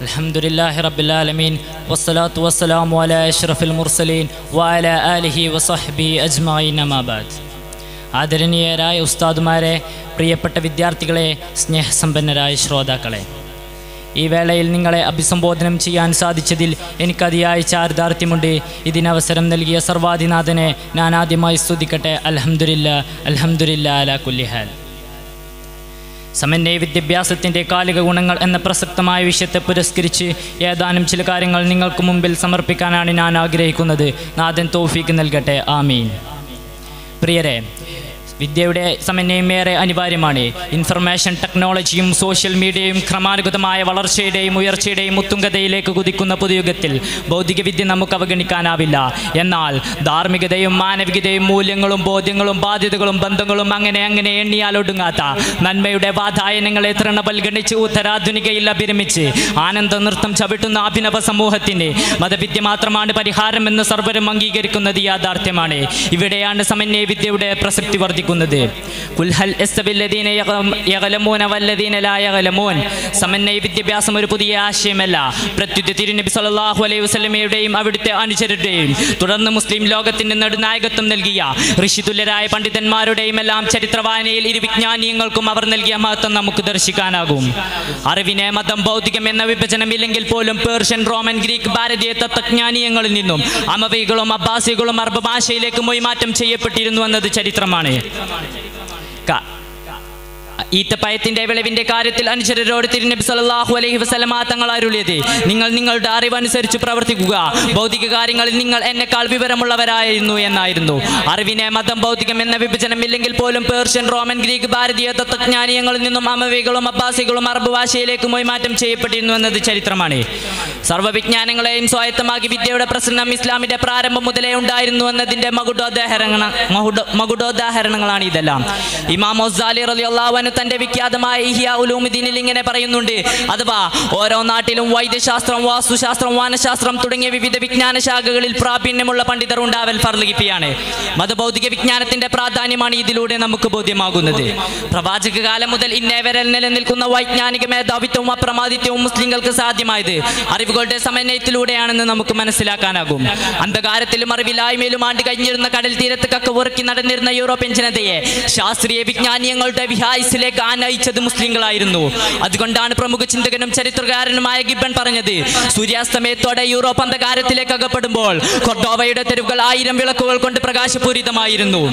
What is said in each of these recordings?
الحمد لله رب العالمين والصلاة والسلام على أشرف المرسلين وعلى آله وصحبه أجمعين ما بعد ആദരണീയരായ ഉസ്താദുമാരെ പ്രിയപ്പെട്ട വിദ്യാർത്ഥികളെ സ്നേഹസമ്പന്നരായ ശ്രോതാക്കളെ ഈ വേളയിൽ നിങ്ങളെ അഭിസംബോധനം ചെയ്യാൻ സാധിച്ചതിൽ എനിക്ക് അതിയായ ചാരിതാർത്ഥ്യമുണ്ട് ഇതിനവസരം നൽകിയ സർവാധിനാഥനെ ഞാൻ ആദ്യമായി സ്തുതിക്കട്ടെ അൽഹംദുലില്ല അൽഹംദുലില്ല അല കുല്ലിഹാൽ സമന്വയ വിദ്യാഭ്യാസത്തിൻ്റെ കാലിക ഗുണങ്ങൾ എന്ന പ്രസക്തമായ വിഷയത്തെ പുരസ്കരിച്ച് ഏതാനും ചില കാര്യങ്ങൾ നിങ്ങൾക്ക് മുമ്പിൽ സമർപ്പിക്കാനാണ് ഞാൻ ആഗ്രഹിക്കുന്നത് നാഥൻ തോഫീക്ക് നൽകട്ടെ ആമീൻ പ്രിയരെ വിദ്യയുടെ സമന്വയം ഏറെ അനിവാര്യമാണ് ഇൻഫർമേഷൻ ടെക്നോളജിയും സോഷ്യൽ മീഡിയയും ക്രമാനുഗതമായ വളർച്ചയുടെയും ഉയർച്ചയുടെയും ഉത്തുംഗതയിലേക്ക് കുതിക്കുന്ന പുതുയുഗത്തിൽ ഭൗതിക വിദ്യ നമുക്ക് അവഗണിക്കാനാവില്ല എന്നാൽ ധാർമ്മികതയും മാനവികതയും മൂല്യങ്ങളും ബോധ്യങ്ങളും ബാധ്യതകളും ബന്ധങ്ങളും അങ്ങനെ അങ്ങനെ എണ്ണിയാൽ ഒടുങ്ങാത്ത നന്മയുടെ വാതായനങ്ങളെ തൃണപൽഗണിച്ച് ഉത്തരാധുനികയിൽ അഭിരമിച്ച് ആനന്ദ നൃത്തം ചവിട്ടുന്ന അഭിനവ സമൂഹത്തിന് മതവിദ്യ മാത്രമാണ് പരിഹാരമെന്ന് സർവരും അംഗീകരിക്കുന്നത് യാഥാർത്ഥ്യമാണ് ഇവിടെയാണ് സമന്വയ വിദ്യയുടെ പ്രസക്തി വർദ്ധിക്കുന്നത് കുൽഹൽ യസ്തവില്ലദീന യഗം- യഗലമൂന വല്ലദീന ലാ യഗലമൂൻ സമന്വയ വിദ്യാഭ്യാസം ഒരു പുതിയ ആശയമല്ല പ്രത്യുത തിരുനബി സല്ലല്ലാഹു അലൈഹി വസല്ലമയുടെയും അവിടുത്തെ അനുചരുടെയും തുടർന്ന് മുസ്ലിം ലോകത്തിന് നെടുനായകത്വം നൽകിയ ഋഷിതുല്യരായ പണ്ഡിതന്മാരുടെയും എല്ലാം ചരിത്രവായനയിൽ ഇരു വിജ്ഞാനീയങ്ങൾക്കും അവർ നൽകിയ മഹത്വം നമുക്ക് ദർശിക്കാനാകും അറിവിനെ മതം ഭൗതികം എന്ന വിഭജനമില്ലെങ്കിൽ പോലും പേർഷ്യൻ റോമൻ ഗ്രീക്ക് ഭാരതീയ തത്വജ്ഞാനീയങ്ങളിൽ നിന്നും അമവികളും അബ്ബാസികളും അറബ് ഭാഷയിലേക്ക് മൊയ്മാറ്റം ചെയ്യപ്പെട്ടിരുന്നു എന്നത് ചരിത്രമാണ് ക- ഈത്തപ്പയത്തിന്റെ വിളവിന്റെ കാര്യത്തിൽ അനുചരരോട് തിരുനബി സല്ലല്ലാഹു അലൈഹി വസല്ലമ തങ്ങൾ അരുളിയത് നിങ്ങൾ നിങ്ങളുടെ അറിവനുസരിച്ച് പ്രവർത്തിക്കുക ഭൗതിക കാര്യങ്ങളിൽ നിങ്ങൾ എന്നെക്കാൾ വിവരമുള്ളവരായിരുന്നു എന്നായിരുന്നു അറിവിനെ മതം ഭൗതികം എന്ന വിഭജനമില്ലെങ്കിൽ പോലും പേർഷ്യൻ റോമൻ ഗ്രീക്ക് ഭാരതീയ തത്വജ്ഞാനീയങ്ങളിൽ നിന്നും അമവികളും അബ്ബാസികളും അറബ് ഭാഷയിലേക്ക് മൊയ്മാറ്റം ചെയ്യപ്പെട്ടിരുന്നു എന്നത് ചരിത്രമാണ് സർവ്വവിജ്ഞാനങ്ങളെയും സ്വായത്തമാക്കി വിദ്യയുടെ പ്രസന്നം ഇസ്ലാമിന്റെ പ്രാരംഭം മുതലേ ഉണ്ടായിരുന്നു എന്നതിന്റെ മകുടോദാഹരണ മകുട- മകുടോദാഹരണങ്ങളാണ് ഇതെല്ലാം ഇമാം മൊസാലി റളിയല്ലാഹു അൻഹു തന്റെ വിഖ്യാതമായ ഇഹിയ ഉലൂമുദ്ദീനിൽ ഇങ്ങനെ പറയുന്നുണ്ട് അഥവാ ഓരോ നാട്ടിലും വൈദ്യശാസ്ത്രം വാസ്തുശാസ്ത്രം വാനശാസ്ത്രം തുടങ്ങിയ വിവിധ വിജ്ഞാന ശാഖകളിൽ പ്രാവീണ്യമുള്ള പണ്ഡിതർ ഉണ്ടാവൽ ഫർലിപ്പിയാണ് മതഭൗതിക വിജ്ഞാനത്തിന്റെ പ്രാധാന്യമാണ് ഇതിലൂടെ നമുക്ക് ബോധ്യമാകുന്നത് പ്രവാചക കാലം മുതൽ ഇന്നേ വരെ നിലനിൽക്കുന്ന വൈജ്ഞാനിക മേധാവിത്വവും അപ്രമാദിത്വവും മുസ്ലിങ്ങൾക്ക് സാധ്യമായത് അറിവുകളുടെ സമന്വയത്തിലൂടെയാണെന്ന് നമുക്ക് മനസ്സിലാക്കാനാകും അന്ധകാരത്തിലും അറിവില്ലായ്മയിലും ആണ്ട് കഴിഞ്ഞിരുന്ന കടൽ തീരത്ത് കക്കവുറക്കി നടന്നിരുന്ന യൂറോപ്യൻ ജനതയെ ശാസ്ത്രീയ വിജ്ഞാനീയങ്ങളുടെ വിഹായിസിലേക്ക് ആനയിച്ചത് മുസ്ലിങ്ങളായിരുന്നു അതുകൊണ്ടാണ് പ്രമുഖ ചിന്തകനും ചരിത്രകാരനുമായ ഗിബൺ പറഞ്ഞത് സൂര്യാസ്തമയത്തോടെ യൂറോപ്പ് അന്ധകാരത്തിലേക്ക് അകപ്പെടുമ്പോൾ കൊർഡോവയുടെ തെരുവുകൾ ആയിരം വിളക്കുകൾ കൊണ്ട് പ്രകാശപൂരിതമായിരുന്നു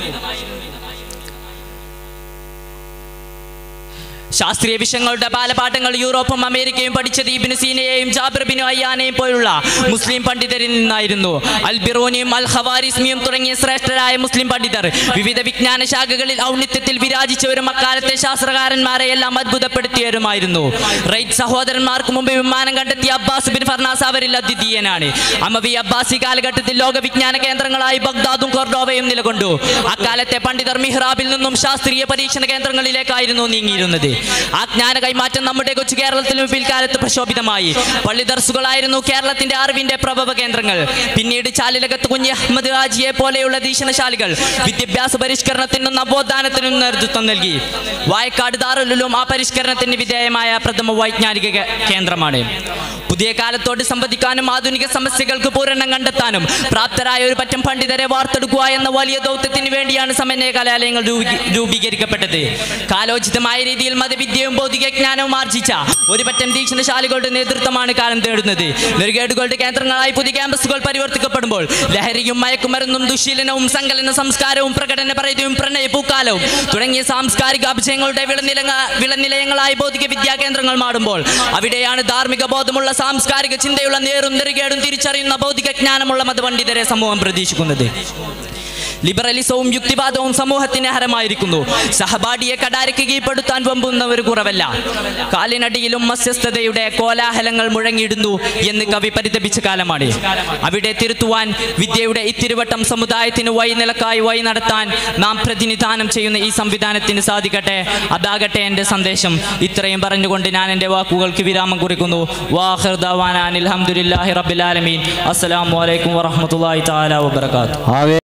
ശാസ്ത്രീയ വിഷയങ്ങളുടെ ബാലപാഠങ്ങൾ യൂറോപ്പും അമേരിക്കയും പഠിച്ചത് ഇബിന് സീനയെയും ജാബിർ ബിനു അയ്യാനെയും പോലുള്ള മുസ്ലിം പണ്ഡിതരിൽ നിന്നായിരുന്നു അൽ ബിറോനിയും അൽ ഖവാരിസ്മിയും തുടങ്ങിയ ശ്രേഷ്ഠരായ മുസ്ലിം പണ്ഡിതർ വിവിധ വിജ്ഞാന ശാഖകളിൽ ഔന്നിത്യത്തിൽ വിരാജിച്ചവരും അക്കാലത്തെ ശാസ്ത്രകാരന്മാരെ എല്ലാം അത്ഭുതപ്പെടുത്തിയവരുമായിരുന്നു റൈറ്റ് സഹോദരന്മാർക്ക് മുമ്പ് വിമാനം കണ്ടെത്തിയ അബ്ബാസ് ബിൻ ഫർനാസ് അവരിൽ അദ്വിതീയനാണ് അമവി അബ്ബാസി കാലഘട്ടത്തിൽ ലോക വിജ്ഞാന കേന്ദ്രങ്ങളായി ബഗ്ദാദും കൊർഡോവയും നിലകൊണ്ടു അക്കാലത്തെ പണ്ഡിതർ മിഹ്റാബിൽ നിന്നും ശാസ്ത്രീയ പരീക്ഷണ കേന്ദ്രങ്ങളിലേക്കായിരുന്നു നീങ്ങിയിരുന്നത് ആ ജ്ഞാന കൈമാറ്റം നമ്മുടെ കൊച്ചു കേരളത്തിലും പിൽക്കാലത്ത് പ്രശോഭിതമായി പള്ളി ദർസുകളായിരുന്നു കേരളത്തിന്റെ അറിവിന്റെ പ്രഭവ കേന്ദ്രങ്ങൾ പിന്നീട് ചാലിലകത്ത് കുഞ്ഞ് അഹമ്മദ് ഹാജിയെ പോലെയുള്ള ദീക്ഷണശാലികൾ വിദ്യാഭ്യാസ പരിഷ്കരണത്തിനും നവോത്ഥാനത്തിനും നേതൃത്വം നൽകി വായക്കാട് ദാറുലും ആ പരിഷ്കരണത്തിന് വിധേയമായ പ്രഥമ വൈജ്ഞാനിക കേ- കേന്ദ്രമാണ് പുതിയ കാലത്തോട് സംവദിക്കാനും ആധുനിക സമസ്യകൾക്ക് പൂരണം കണ്ടെത്താനും പ്രാപ്തരായ ഒരു പറ്റം പണ്ഡിതരെ വാർത്തെടുക്കുക എന്ന വലിയ ദൗത്യത്തിന് വേണ്ടിയാണ് സമന്വയ കലാലയങ്ങൾ രൂപീ- രൂപീകരിക്കപ്പെട്ടത് കാലോചിതമായ രീതിയിൽ മതവിദ്യയും ഭൗതിക ജ്ഞാനവും ആർജിച്ച ഒരു പറ്റം ദീക്ഷണശാലികളുടെ നേതൃത്വമാണ് കാലം തേടുന്നത് നെറുകേടുകളുടെ കേന്ദ്രങ്ങളായി പുതിയ ക്യാമ്പസുകൾ പരിവർത്തിക്കപ്പെടുമ്പോൾ ലഹരിയും മയക്കുമരുന്നും ദുശീലനവും സങ്കലന സംസ്കാരവും പ്രകടന പറയതും പ്രണയ പൂക്കാലവും തുടങ്ങിയ സാംസ്കാരിക അഭിജയങ്ങളുടെ വിളനിലങ്ങ വിളനിലയങ്ങളായി ഭൗതിക വിദ്യാ കേന്ദ്രങ്ങൾ മാറുമ്പോൾ അവിടെയാണ് ധാർമ്മിക ബോധമുള്ള സാംസ്കാരിക ചിന്തയുള്ള നേരും നെറുകേടും തിരിച്ചറിയുന്ന ഭൗതിക ജ്ഞാനമുള്ള മതപണ്ഡിതരെ സമൂഹം പ്രതീക്ഷിക്കുന്നത് ലിബറലിസവും യുക്തിവാദവും സമൂഹത്തിന് ഹരമായിരിക്കുന്നു സഹപാഠിയെ കടാരയ്ക്ക് കീഴ്പ്പെടുത്താൻ വമ്പുന്നവർ കുറവല്ല കാലിനടിയിലും മധ്യസ്ഥതയുടെ കോലാഹലങ്ങൾ മുഴങ്ങിയിടുന്നു എന്ന് കവി പരിതപിച്ച കാലമാണ് അവിടെ തിരുത്തുവാൻ വിദ്യയുടെ ഇത്തിരുവട്ടം സമുദായത്തിന് വഴിനിലക്കായി വഴി നടത്താൻ നാം പ്രതിനിധാനം ചെയ്യുന്ന ഈ സംവിധാനത്തിന് സാധിക്കട്ടെ അതാകട്ടെ എൻ്റെ സന്ദേശം ഇത്രയും പറഞ്ഞുകൊണ്ട് ഞാൻ എൻ്റെ വാക്കുകൾക്ക് വിരാമം കുറിക്കുന്നു വാഹിർ ദവാനാൻ അലഹമുല്ലാഹി റബ്ബിലാലമീൻ അസ്സലാമു അലൈക്കും വറഹ്മത്തുള്ളാഹി തആല വബറകാതുഹു ആവേ